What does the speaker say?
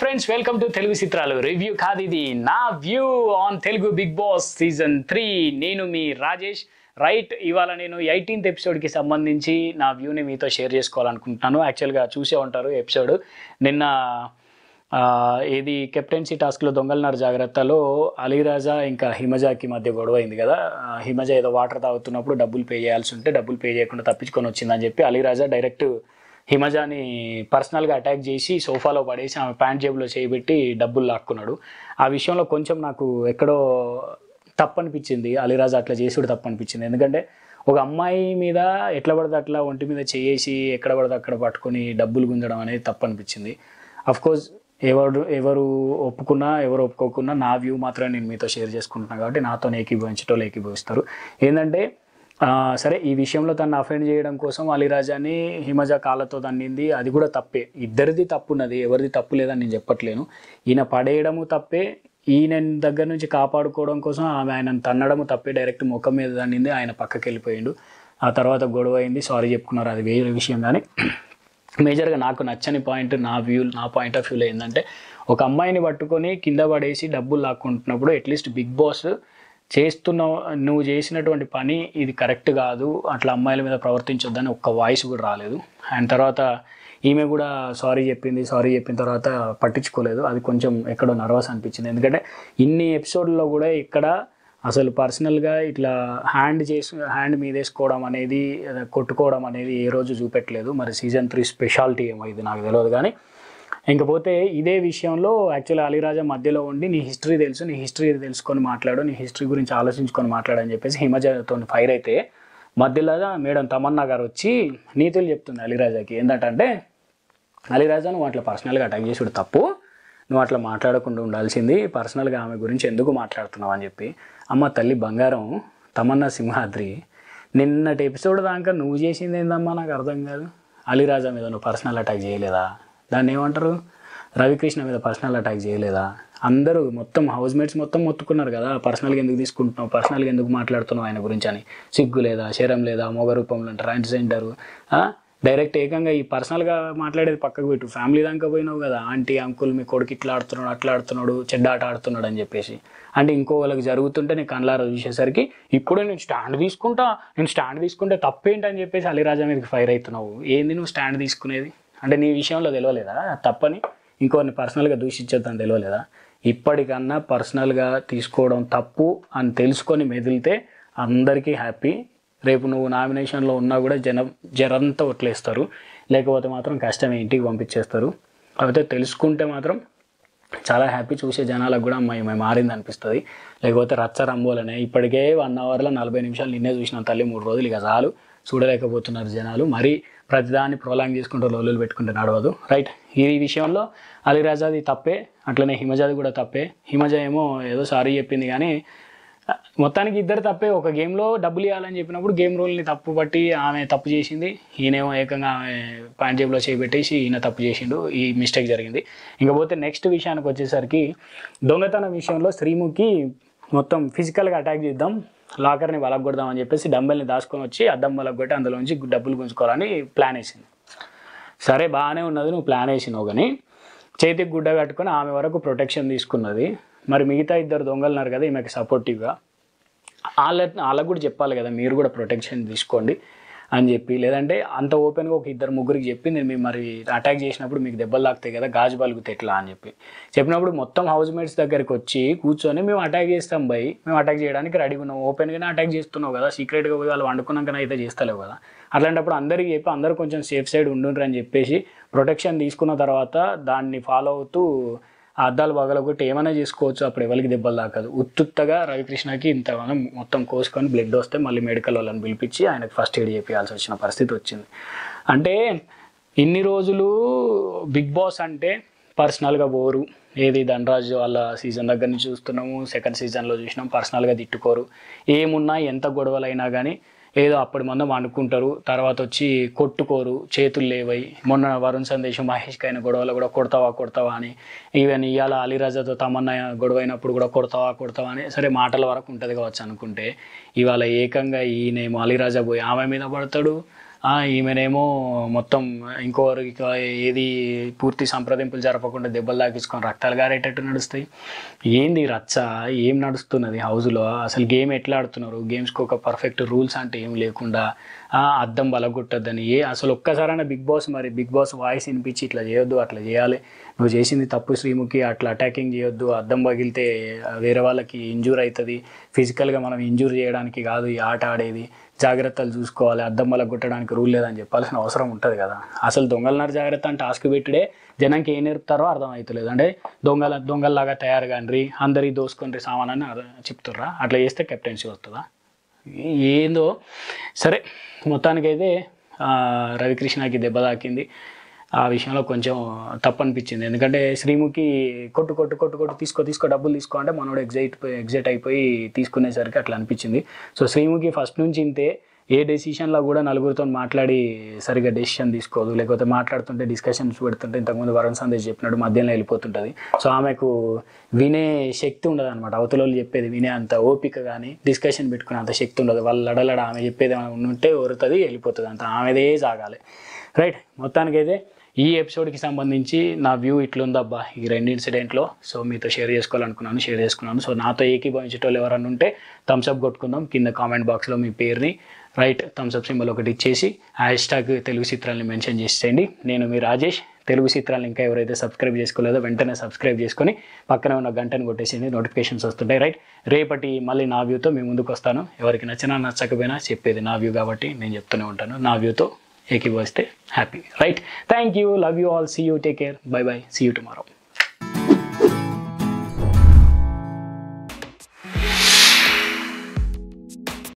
friends welcome to Telugu చిత్రాలు review కాదు ఇది నా view on Telugu Bigg Boss season three నేను మీ రాజేష్ రైట్ ఇవాళ నేను ఎయిటీన్త్ ఎపిసోడ్కి సంబంధించి నా వ్యూని మీతో షేర్ చేసుకోవాలనుకుంటున్నాను యాక్చువల్గా చూసే ఉంటారు ఎపిసోడ్ నిన్న ఆ, ఏది కెప్టెన్సీ టాస్క్లో దొంగలనారు జాగ్రత్తలో అలీరాజా ఇంకా హిమజాకి మధ్య గొడవ అయింది కదా ఆ, హిమజ ఏదో వాటర్ తాగుతున్నప్పుడు డబ్బులు పే చేయాల్సి ఉంటే డబ్బులు పే చేయకుండా తప్పించుకొని వచ్చిందని చెప్పి అలీరాజా డైరెక్ట్ హిమజాని పర్సనల్గా అటాక్ చేసి సోఫాలో పడేసి ఆమె ప్యాంట్ జేబులో చేయబెట్టి డబ్బులు లాక్కున్నాడు ఆ విషయంలో కొంచెం నాకు ఎక్కడో తప్పు అనిపించింది అలీరాజా అట్లా చేసుడు తప్పు అనిపించింది ఎందుకంటే ఒక అమ్మాయి మీద ఎట్లా పడితే అట్లా ఒంటి మీద చేసి ఎక్కడ పడితే అక్కడ పట్టుకొని డబ్బులు గుంజడం అనేది తప్పు అనిపించింది అఫ్ కోర్స్ ఎవరు ఎవరు ఒప్పుకున్నా ఎవరు ఒప్పుకోకున్నా నా వ్యూ మాత్రమే నేను మీతో షేర్ చేసుకుంటున్నాను కాబట్టి నాతో ఏకీభవించటో ఏకీభవిస్తారు ఏంటంటే ఆ, సరే ఈ విషయంలో తను అఫెండ్ చేయడం కోసం అలీరాజాని హిమజ కాళ్ళతో తన్నింది అది కూడా తప్పే ఇద్దరిది తప్పు ఉన్నది ఎవరిది తప్పు లేదని నేను చెప్పట్లేను ఈయన పడేయడము తప్పే ఈయన దగ్గర నుంచి కాపాడుకోవడం కోసం ఆమె ఆయనను తన్నడము తప్పే డైరెక్ట్ ముఖం మీద తన్నింది ఆయన పక్కకి వెళ్ళిపోయిండు ఆ తర్వాత గొడవ అయింది సారీ చెప్పుకున్నారు అది వేరే విషయం కానీ మేజర్గా నాకు నచ్చని పాయింట్ నా వ్యూ నా పాయింట్ ఆఫ్ వ్యూలో ఏంటంటే ఒక అమ్మాయిని పట్టుకొని కింద పడేసి డబ్బులు లాక్కుంటున్నప్పుడు అట్లీస్ట్ బిగ్ బాస్ చేస్తున్నావు నువ్వు చేసినటువంటి పని ఇది కరెక్ట్ కాదు అట్లా అమ్మాయిల మీద ప్రవర్తించొద్దని ఒక్క వాయిస్ కూడా రాలేదు అండ్ తర్వాత ఈమె కూడా సారీ చెప్పింది సారీ చెప్పిన తర్వాత పట్టించుకోలేదు అది కొంచెం ఎక్కడో నర్వస్ అనిపించింది ఎందుకంటే ఇన్ని ఎపిసోడ్లో కూడా ఇక్కడ అసలు పర్సనల్గా ఇట్లా హ్యాండ్ చేసి హ్యాండ్ మీదేసుకోవడం అనేది అదే కొట్టుకోవడం అనేది ఏ రోజు చూపెట్టలేదు మరి సీజన్ త్రీ స్పెషాలిటీ ఏమో ఇది నాకు తెలియదు కానీ ఇంకపోతే ఇదే విషయంలో యాక్చువల్లీ అలీరాజా మధ్యలో ఉండి నీ హిస్టరీ తెలుసు నీ హిస్టరీ తెలుసుకొని మాట్లాడు నీ హిస్టరీ గురించి ఆలోచించుకొని మాట్లాడని చెప్పేసి హిమజతో ఫైర్ అయితే మధ్యలో మేడం తమన్నా గారు వచ్చి నీతులు చెప్తుంది అలీరాజాకి ఏంటంటే అలీరాజా నువ్వు అట్లా పర్సనల్గా అటాక్ చేసుడు తప్పు నువ్వు అట్లా మాట్లాడకుండా ఉండాల్సింది పర్సనల్గా ఆమె గురించి ఎందుకు మాట్లాడుతున్నావు అని చెప్పి అమ్మ తల్లి బంగారం తమన్నా సింహాద్రి నిన్నటి ఎపిసోడ్ దాకా నువ్వు చేసింది ఏందమ్మా నాకు అర్థం కాదు అలీరాజా మీద నువ్వు పర్సనల్ అటాక్ చేయలేదా దాన్ని ఏమంటారు రవికృష్ణ మీద పర్సనల్ అటాక్ చేయలేదా అందరూ మొత్తం హౌస్ మేట్స్ మొత్తం మొత్తుకున్నారు కదా పర్సనల్గా ఎందుకు తీసుకుంటున్నావు పర్సనల్గా ఎందుకు మాట్లాడుతున్నావు ఆయన గురించి అని సిగ్గు లేదా శరం లేదా మొగ రూపంలో అంటారు ఆయన సెంటరు డైరెక్ట్ ఏకంగా ఈ పర్సనల్గా మాట్లాడేది పక్కకు పెట్టు ఫ్యామిలీ దాకా పోయినావు కదా ఆంటీ అంకుల్ మీ కొడుకు ఇట్లా ఆడుతున్నాడు అట్లా ఆడుతున్నాడు చెడ్డ ఆట ఆడుతున్నాడు అని చెప్పేసి అంటే ఇంకో వాళ్ళకి జరుగుతుంటే నేను కళ్ళారా చూసేసరికి ఇప్పుడే నేను స్టాండ్ తీసుకుంటా నేను స్టాండ్ తీసుకుంటే తప్పేంటి అని చెప్పేసి అలీరాజా మీదకి ఫైర్ అవుతున్నావు ఏంది నువ్వు స్టాండ్ తీసుకునేది అంటే నీ విషయంలో తెలియలేదా తప్పని ఇంకోరిని పర్సనల్గా దూషించొద్దని తెలియలేదా ఇప్పటికన్నా పర్సనల్గా తీసుకోవడం తప్పు అని తెలుసుకొని మెదిలితే అందరికీ హ్యాపీ రేపు నువ్వు నామినేషన్లో ఉన్నా కూడా జనం జరంతా ఒట్లేస్తారు లేకపోతే మాత్రం కష్టమే ఇంటికి పంపించేస్తారు కాకపోతే తెలుసుకుంటే మాత్రం చాలా హ్యాపీ చూసే జనాలకు కూడా అమ్మాయి మేము మారింది అనిపిస్తుంది లేకపోతే రచ్చ రంబోలనే ఇప్పటికే వన్ అవర్లో నలభై నిమిషాలు నిన్నే చూసిన తల్లి మూడు రోజులు ఇక చాలు చూడలేకపోతున్నారు జనాలు మరీ ప్రతిదాన్ని ప్రోలాంగ్ చేసుకుంటూ లోలులు పెట్టుకుంటే నడవదు రైట్ ఈ విషయంలో అలీరాజాది తప్పే అట్లనే హిమజాది కూడా తప్పే హిమజ ఏమో ఏదో సారీ చెప్పింది కానీ మొత్తానికి ఇద్దరు తప్పే ఒక గేమ్లో డబ్బులు ఇవ్వాలని చెప్పినప్పుడు గేమ్ రూల్ని తప్పు పట్టి ఆమె తప్పు చేసింది ఈయనేమో ఏకంగా ఆమె పాయింట్ జేబులో చేయబెట్టేసి ఈయన తప్పు చేసిండు ఈ మిస్టేక్ జరిగింది ఇంకపోతే నెక్స్ట్ విషయానికి వచ్చేసరికి దొంగతనం విషయంలో శ్రీముఖి మొత్తం ఫిజికల్గా అటాక్ చేద్దాం లాకర్ని వలగొడదాం అని చెప్పేసి డంబెల్ని దాచుకొని వచ్చి అద్దం వలగొట్టి అందులోంచి డబ్బులు గుంజుకోవాలని ప్లాన్ వేసింది సరే బాగానే ఉన్నది నువ్వు ప్లాన్ వేసినావు కానీ చేతికి గుడ్డ కట్టుకొని ఆమె వరకు ప్రొటెక్షన్ తీసుకున్నది మరి మిగతా ఇద్దరు దొంగలు ఉన్నారు కదా ఈమెకి సపోర్టివ్గా వాళ్ళ వాళ్ళకు కూడా చెప్పాలి కదా మీరు కూడా ప్రొటెక్షన్ తీసుకోండి అని చెప్పి లేదంటే అంత ఓపెన్గా ఒక ఇద్దరు ముగ్గురికి చెప్పి నేను మీ మరి అటాక్ చేసినప్పుడు మీకు దెబ్బలు తాకుతాయి కదా గాజు బలుగుతాయి ఎట్లా అని చెప్పి చెప్పినప్పుడు మొత్తం హౌస్ మేట్స్ దగ్గరికి వచ్చి కూర్చొని మేము అటాక్ చేస్తాం బై మేము అటాక్ చేయడానికి రెడీగా ఉన్నాం ఓపెన్గానే అటాక్ చేస్తున్నావు కదా సీక్రెట్గా పోయి వాళ్ళు వండుకున్నాకనే అయితే చేస్తలేవు కదా అట్లాంటప్పుడు అందరికీ చెప్పి అందరూ కొంచెం సేఫ్ సైడ్ ఉండుండ్రు అని చెప్పేసి ప్రొటెక్షన్ తీసుకున్న తర్వాత దాన్ని ఫాలో అవుతూ ఆ అద్దాలు పగలగొట్టి ఏమైనా చేసుకోవచ్చు అప్పుడు ఎవరికి దెబ్బలు తాకదు ఉత్తుత్తగా రవికృష్ణకి ఇంత మనం మొత్తం కోసుకొని బ్లడ్ వస్తే మళ్ళీ మెడికల్ వాళ్ళని పిలిపించి ఆయనకు ఫస్ట్ ఎయిడ్ చేయాల్సి వచ్చిన పరిస్థితి వచ్చింది అంటే ఇన్ని రోజులు బిగ్ బాస్ అంటే పర్సనల్గా బోరు ఏది ధనరాజు వాళ్ళ సీజన్ దగ్గర నుంచి చూస్తున్నాము సెకండ్ సీజన్లో చూసినాం పర్సనల్గా తిట్టుకోరు ఏమున్నా ఎంత గొడవలైనా కానీ ఏదో అప్పటి మందం అనుకుంటారు తర్వాత వచ్చి కొట్టుకోరు చేతులు లేవై మొన్న వరుణ్ సందేశం మహేష్కి అయిన గొడవలు కూడా కొడతావా కొడతావా అని ఈవెన్ ఇవాళ అలీరాజాతో తమన్నా గొడవ అయినప్పుడు కూడా కొడతావా కొడతావా అని సరే మాటల వరకు ఉంటుంది కావచ్చు అనుకుంటే ఇవాళ ఏకంగా ఈయనేమో అలీరాజా పోయి ఆమె మీద పడతాడు ఆ, ఈమెనేమో మొత్తం ఇంకోరికి ఏది పూర్తి సంప్రదింపులు జరపకుండా దెబ్బలు తాకించుకొని రక్తాలు గారేటట్టు నడుస్తాయి ఏంది రచ్చ ఏం నడుస్తున్నది హౌస్లో అసలు గేమ్ ఎట్లా ఆడుతున్నారు గేమ్స్కి ఒక పర్ఫెక్ట్ రూల్స్ అంటే ఏం లేకుండా ఆ, అద్దం బలగొట్టద్దని ఏ అసలు ఒక్కసారైనా బిగ్ బాస్ మరి బిగ్ బాస్ వాయిస్ వినిపించి ఇట్లా చేయొద్దు అట్లా చేయాలి నువ్వు చేసింది తప్పు శ్రీముఖి అట్లా అటాకింగ్ చేయొద్దు అద్దం పగిలితే ఆ, వేరే వాళ్ళకి ఇంజూర్ అవుతుంది ఫిజికల్గా మనం ఇంజూర్ చేయడానికి కాదు ఈ ఆట ఆడేది జాగ్రత్తలు చూసుకోవాలి అద్దం వల్ల కొట్టడానికి రూల్ లేదని చెప్పాల్సిన అవసరం ఉంటుంది కదా అసలు దొంగలన్నారు జాగ్రత్త అని టాస్క్ పెట్టుడే జనానికి ఏం నేర్పుతారో అర్థం అవుతలేదు అంటే దొంగల దొంగల్లాగా తయారు కాండ్రి అందరి దోసుకొని సామానాన్ని అర్థం చెప్తుర్రా అట్లా చేస్తే కెప్టెన్సీ వస్తుందా ఏందో సరే మొత్తానికైతే ఆ, రవికృష్ణకి దెబ్బ తాకింది ఆ విషయంలో కొంచెం తప్పు అనిపించింది ఎందుకంటే శ్రీముఖి కొట్టు కొట్టు కొట్టు కొట్టు తీసుకో తీసుకో డబ్బులు తీసుకో అంటే మనోడు ఎగ్జైట్ ఎగ్జైట్ అయిపోయి తీసుకునేసరికి అట్లా అనిపించింది సో శ్రీముఖి ఫస్ట్ నుంచి ఇంతే ఏ డెసిషన్లో కూడా నలుగురితో మాట్లాడి సరిగా డెసిషన్ తీసుకోదు లేకపోతే మాట్లాడుతుంటే డిస్కషన్స్ పెడుతుంటే ఇంతకుముందు వరుణ్ సందేశ్ చెప్పినట్టు మధ్యలో వెళ్ళిపోతుంటుంది సో ఆమెకు వినే శక్తి ఉండదు అనమాట అవతల వాళ్ళు చెప్పేది వినే అంత ఓపిక కానీ డిస్కషన్ పెట్టుకునే అంత శక్తి ఉండదు వాళ్ళు లడలడ ఆమె చెప్పేది ఏమైనా ఉంటే ఓరుతుంది వెళ్ళిపోతుంది అంత ఆమెదే సాగాలి రైట్ మొత్తానికైతే ఈ ఎపిసోడ్కి సంబంధించి నా వ్యూ ఇట్లుందబ్బా ఈ రెండు ఇన్సిడెంట్లో సో మీతో షేర్ చేసుకోవాలనుకున్నాను షేర్ చేసుకున్నాను సో నాతో ఏకీభవించేటోళ్ళు ఎవరన్నా ఉంటే థమ్స్అప్ కొట్టుకుందాం కింద కామెంట్ బాక్స్లో మీ పేరుని రైట్ థమ్స్అప్ సింబల్ ఒకటి ఇచ్చేసి హ్యాష్ ట్యాగ్ తెలుగు చిత్రాలని మెన్షన్ చేసేయండి నేను మీ రాజేష్ తెలుగు చిత్రాలు ఇంకా ఎవరైతే సబ్స్క్రైబ్ చేసుకోలేదో వెంటనే సబ్స్క్రైబ్ చేసుకొని పక్కనే ఉన్న గంటను కొట్టేసింది నోటిఫికేషన్స్ వస్తుంటాయి రైట్ రేపటి మళ్ళీ నా వ్యూతో మీ ముందుకు వస్తాను ఎవరికి నచ్చినా నచ్చకపోయినా చెప్పేది నా వ్యూ కాబట్టి నేను చెప్తూనే ఉంటాను నా వ్యూతో ఏకీభవిస్తే happy right thank you love you all see you take care bye bye see you tomorrow